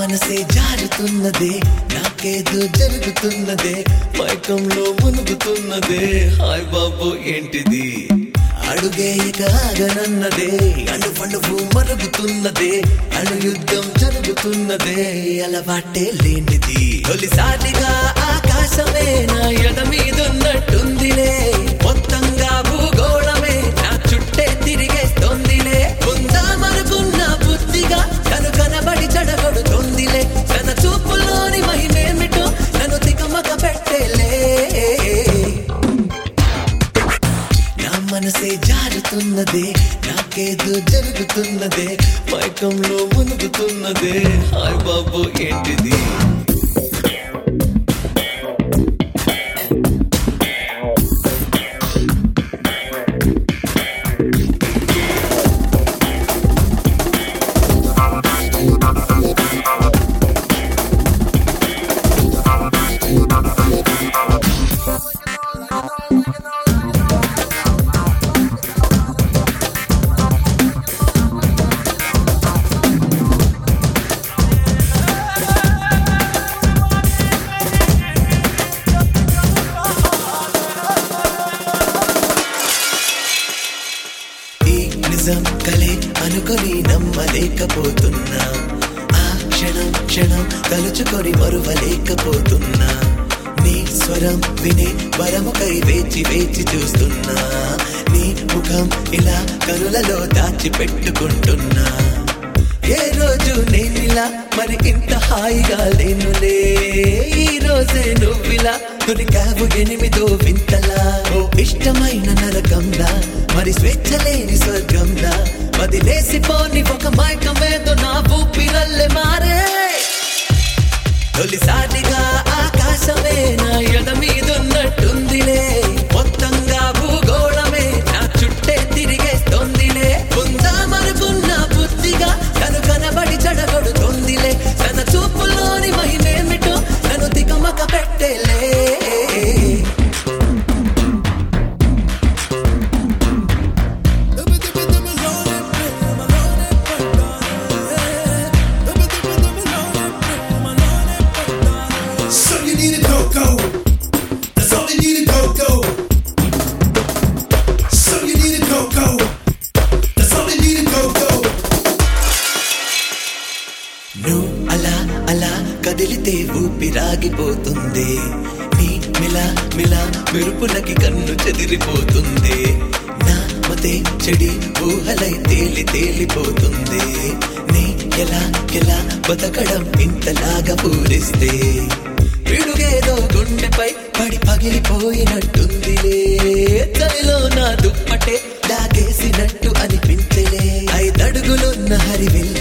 మనసే జారుతున్నదే నాకేదో జరుగుతున్నదే మైకంలో మునుగుతున్నదే హాయ్ బాబు ఏంటిది అడుగే ఇక ఆగనన్నదే అణువణువు మరుగుతున్నదే అణు యుద్ధం జరుగుతున్నదే అలవాటే లేనిది తొలిసారిగా ఆకాశమే నా ఎద మీదున్నట్టుందిలే మొత్తంగా భూగోళమే నా చుట్టే తిరిగేస్తోందిలే ఉందామనుకున్న బుద్ధిగా తను కనబడి చెడగొడుతోందిలే తన చూపులోని మహిమేమిటో నన్ను తికమక పెట్టేలే నా మనసే జారుతున్నదే నాకేదో జరుగుతున్నదే మైకంలో మునుగుతున్నదే హాయ్ బాబు ఏంటిది ఈ నిజం కలే అనుకొని నమ్మలేకపోతున్నా ఆ క్షణం క్షణం తలుచుకొని మరువలేకపోతున్నా నీ స్వరం వినే వరముకై వేచి వేచి చూస్తున్నా నీ ముఖం ఇలా కనులలో దాచి పెట్టుకుంటున్నా ఏ రోజు నేనిలా మరి ఇంత హాయిగా లేనులే ఈ రోజే నువ్విలా దొరికావు ఎనిమిదో వింతలా ఓ ఇష్టమైన నరకంలా మరి స్వేచ్ఛ లేని స్వర్గంలా వదిలేసిపోని ఒక మైకమేదో నా ఊపిరల్లే మారే తొలిసారిగా ఆకాశమే నా ఎద మీదున్నట్టుందిలే మొత్తంగా భూగోళమే నా చుట్టే తిరిగేస్తోందిలే ఉందామనుకున్న బుద్ధిగా తను కనబడి చెడగొడుతోందిలే తన చూపులోని మహిమేమిటో నన్ను దిగమక పెట్టేలే So you need a go-go. That's all you need a go-go. So you need a go-go. That's all you need a go-go. నువ్వు అలా అలా కదిలితే ఊపిరాగిపోతుంది నీ మిలా మిలా మెరుపులకి కన్ను చెదిరిపోతుంది నా మతే చెడి ఊహలై తేలి తేలిపోతుంది నీ ఎలా ఎలా బతకడం ఇంతలాగా పూరిస్తే పిడుగేదో గుండెపై పడి పగిలిపోయినట్టుందిలే చలిలో నా దుప్పటే లాగేసినట్టు అనిపించలే ఐదడుగులున్న హరివిల్ల